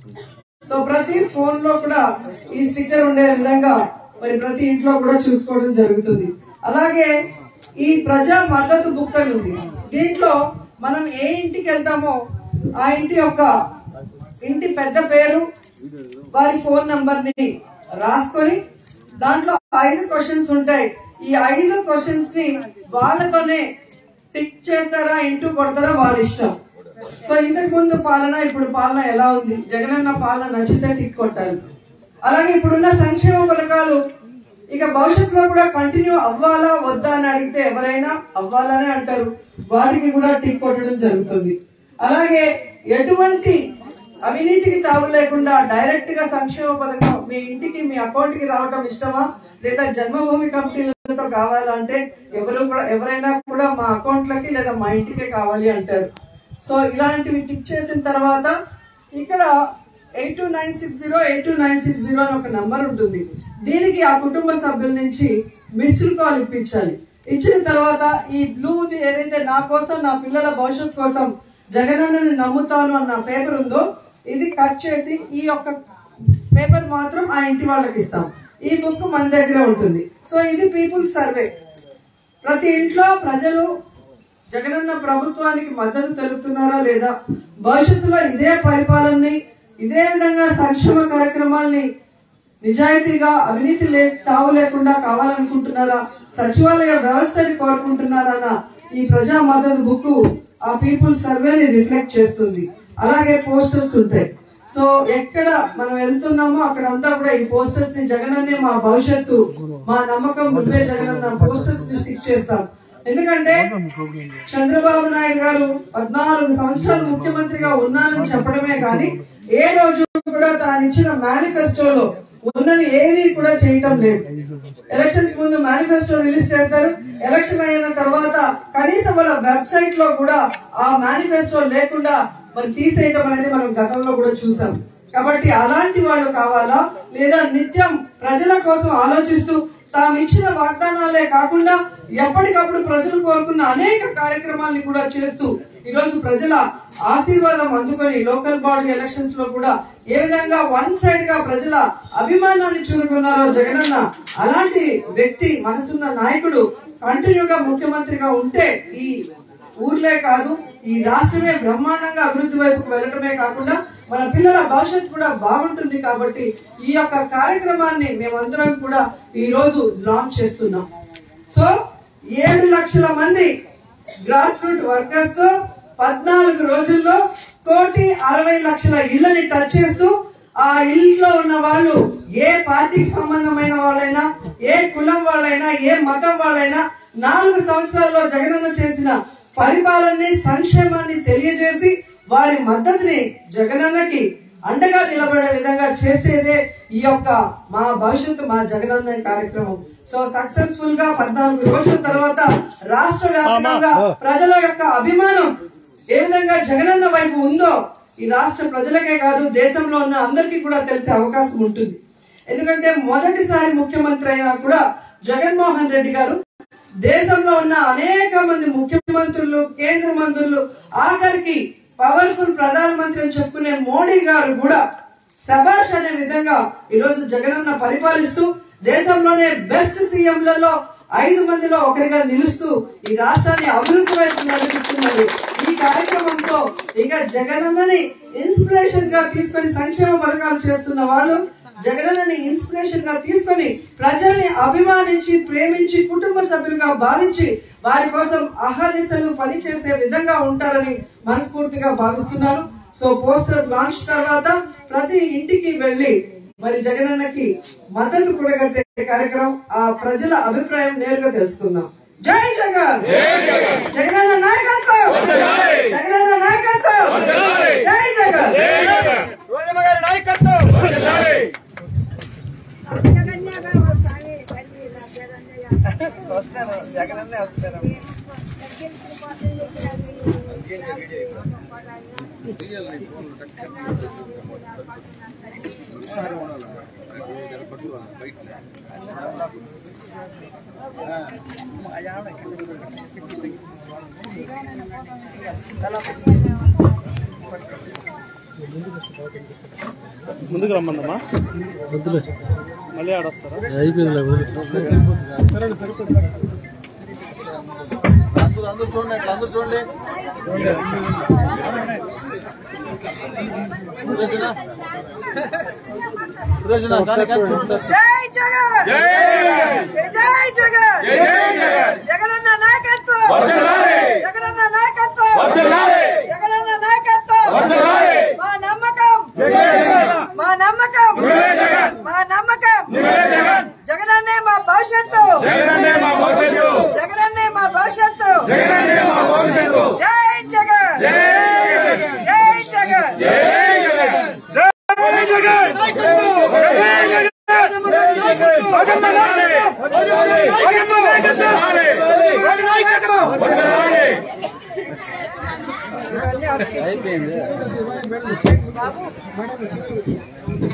So ప్రతి phone లో కూడా ఈ స్టిక్కర్ ఉండే విధంగా మరి ప్రతి ఇంట్లో కూడా చూసుకోవడం జరుగుతుంది అలాగే ఈ ప్రజా మద్దతు బుక్ అని ఉంది దీంట్లో మనం ఏ ఇంటికి వెళ్తామో ఆ ఇంటి యొక్క ఇంటి పెద్ద పేరు వారి ఫోన్ నంబర్ ని రాసుకొని దాంట్లో ఐదు క్వశ్చన్స్ ఉంటాయి ఈ ఐదు క్వశ్చన్స్ ని వాళ్ళతోనే టిక్ చేస్తారా ఇంటూ కొడతారా వాళ్ళ ఇష్టం సో ఇంతకు ముందు పాలన ఇప్పుడు పాలన ఎలా ఉంది జగనన్న పాలన నచ్చితే టిక్ కొట్టాలి అలాగే ఇప్పుడున్న సంక్షేమ పథకాలు ఇక భవిష్యత్తులో కూడా కంటిన్యూ అవ్వాలా వద్దా అని అడిగితే ఎవరైనా అవ్వాలనే అంటారు వాటికి కూడా టిక్ కొట్టడం జరుగుతుంది అలాగే ఎటువంటి అవినీతికి తావు లేకుండా డైరెక్ట్ గా సంక్షేమ పథకం మీ ఇంటికి మీ అకౌంట్ కి రావటం ఇష్టమా లేదా జన్మభూమి కమిటీలతో కావాలంటే ఎవరు కూడా ఎవరైనా కూడా మా అకౌంట్లకి లేదా మా ఇంటికే కావాలి అంటారు సో ఇలాంటివి టిక్ చేసిన తర్వాత ఇక్కడ eight two nine six zero eight two nine six zero అని ఒక నంబర్ ఉంటుంది దీనికి ఆ కుటుంబ సభ్యుల నుంచి మిస్డ్ కాల్ ఇప్పించాలి ఇచ్చిన తర్వాత ఈ బ్లూది ఏదైతే నా కోసం నా పిల్లల భవిష్యత్ కోసం జగనన్నని నమ్ముతాను అన్న పేపర్ ఉందో ఇది కట్ చేసి ఈ యొక్క పేపర్ మాత్రం ఆ ఇంటి వాళ్ళకి ఇస్తాం ఈ బుక్ మన దగ్గరే ఉంటుంది సో ఇది పీపుల్స్ సర్వే ప్రతి ఇంట్లో ప్రజలు జగనన్న ప్రభుత్వానికి మద్దతు తెలుపుతున్నారా లేదా భవిష్యత్తులో ఇదే పరిపాలనని ఇదే విధంగా సంక్షేమ కార్యక్రమాల్ని నిజాయితీగా అవినీతి లే తావు లేకుండా కావాలనుకుంటున్నారా సచివాలయ వ్యవస్థని కోరుకుంటున్నారన్న ఈ ప్రజా మద్దతు బుక్ ఆ పీపుల్ సర్వేని రిఫ్లెక్ట్ చేస్తుంది అలాగే పోస్టర్స్ ఉంటాయి సో ఎక్కడ మనం వెళ్తున్నామో అక్కడంతా కూడా ఈ పోస్టర్స్ ని జగనన్నే మా భవిష్యత్తు మా నమ్మకం నువ్వే జగనన్న పోస్టర్స్ ని స్టిక్ చేస్తాం ఎందుకంటే చంద్రబాబు నాయుడు గారు పద్నాలుగు సంవత్సరాలు ముఖ్యమంత్రిగా ఉన్నానని చెప్పడమే కానీ ఏ రోజు కూడా తాను ఇచ్చిన మేనిఫెస్టోలో ఉన్నవి ఏవి కూడా చేయటం లేదు ఎలక్షన్స్ ముందు మేనిఫెస్టో రిలీజ్ చేస్తారు ఎలక్షన్ అయిన తర్వాత కనీసం వాళ్ళ వెబ్సైట్ లో కూడా ఆ మేనిఫెస్టో లేకుండా మరి తీసేయటం అనేది మనం గతంలో కూడా చూసాం కాబట్టి అలాంటి వాళ్ళు కావాలా లేదా నిత్యం ప్రజల కోసం ఆలోచిస్తూ తాము ఇచ్చిన వాగ్దానాలే కాకుండా ఎప్పటికప్పుడు ప్రజలు కోరుకున్న అనేక కార్యక్రమాల్ని కూడా చేస్తూ ఈ రోజు ప్రజల ఆశీర్వాదం అందుకొని లోకల్ బాడీ ఎలక్షన్స్ లో కూడా ఏ విధంగా వన్ సైడ్ గా ప్రజల అభిమానాన్ని చూరుకున్నారో జగనన్న అలాంటి వ్యక్తి మనసున్న నాయకుడు కంటిన్యూగా ముఖ్యమంత్రిగా ఉంటే ఈ ఊర్లే కాదు ఈ రాష్ట్రమే బ్రహ్మాండంగా అభివృద్ధి వైపుకు వెళ్ళటమే కాకుండా మన పిల్లల భవిష్యత్తు కూడా బాగుంటుంది కాబట్టి ఈ యొక్క కార్యక్రమాన్ని మేమందరం కూడా ఈ రోజు లాంచ్ చేస్తున్నాం సో ఏడు లక్షల మంది గ్రాస్ రూట్ వర్కర్స్ తో పద్నాలుగు రోజుల్లో కోటి అరవై లక్షల ఇళ్లని టచ్ చేస్తూ ఆ ఇంట్లో ఉన్న వాళ్ళు ఏ పార్టీకి సంబంధమైన వాళ్ళైనా ఏ కులం వాళ్ళైనా ఏ మతం వాళ్ళైనా నాలుగు సంవత్సరాల్లో జగనన్న చేసిన పరిపాలనని సంక్షేమాన్ని తెలియజేసి వారి మద్దతుని జగనన్నకి అండగా నిలబడే విధంగా చేసేదే ఈ యొక్క మా భవిష్యత్తు మా జగనన్న కార్యక్రమం సో సక్సెస్ఫుల్ గా పద్నాలుగు రోజుల తర్వాత రాష్ట్ర వ్యాప్తంగా ప్రజల యొక్క అభిమానం ఏ విధంగా జగనన్న వైపు ఉందో ఈ రాష్ట్ర ప్రజలకే కాదు దేశంలో ఉన్న అందరికీ కూడా తెలిసే అవకాశం ఉంటుంది ఎందుకంటే మొదటిసారి ముఖ్యమంత్రి అయినా కూడా జగన్మోహన్ రెడ్డి గారు దేశంలో ఉన్న అనేక మంది ముఖ్యమంత్రులు కేంద్ర మంత్రులు ఆఖరికి పవర్ఫుల్ ప్రధానమంత్రి అని చెప్పుకునే మోడీ గారు కూడా శబాష్ అనే విధంగా ఈరోజు జగనన్న పరిపాలిస్తూ దేశంలోనే బెస్ట్ సీఎంలలో ఐదు మందిలో ఒకరిగా నిలుస్తూ ఈ రాష్ట్రాన్ని అభివృద్ధి వైపు నడిపిస్తున్నారు ఈ కార్యక్రమంతో ఇక జగనన్నని ఇన్స్పిరేషన్ గా తీసుకొని సంక్షేమ పథకాలు చేస్తున్న వాళ్ళు జగనన్నని ఇన్స్పిరేషన్ గా తీసుకొని ప్రజల్ని అభిమానించి ప్రేమించి కుటుంబ సభ్యులుగా భావించి వారి కోసం అహర్నిశలు పనిచేసే విధంగా ఉంటారని మనస్ఫూర్తిగా భావిస్తున్నాను సో పోస్టర్ లాంచ్ తర్వాత ప్రతి ఇంటికి వెళ్లి మరి జగనన్నకి మద్దతు కూడగట్టే కార్యక్రమం ఆ ప్రజల అభిప్రాయం నేరుగా తెలుసుకుందాం జై జగన్ జగనన్న నాయకత్వం జగనన్న నాయకత్వం జై జగన్ రోజమ్మ గారి నాయకత్వం వస్తాను జగనన్నే వస్తాను ఎందుకు ముందుకు రమ్మందమ్మా మళ్ళీ ఆడొస్తారా జై జగన్ జై జై జగన్ జగనన్న నాయకత్వం జగనన్న నాయకత్వం జగనన్న నాయకత్వం మా నమ్మకం మా నమ్మకం మా నమ్మకం జగనన్నే మా భవిష్యత్తు జగనన్నే మా భవిష్యత్తు జై జగన్ జై జగన్ ఇవన్నీ అతికించు. బాబు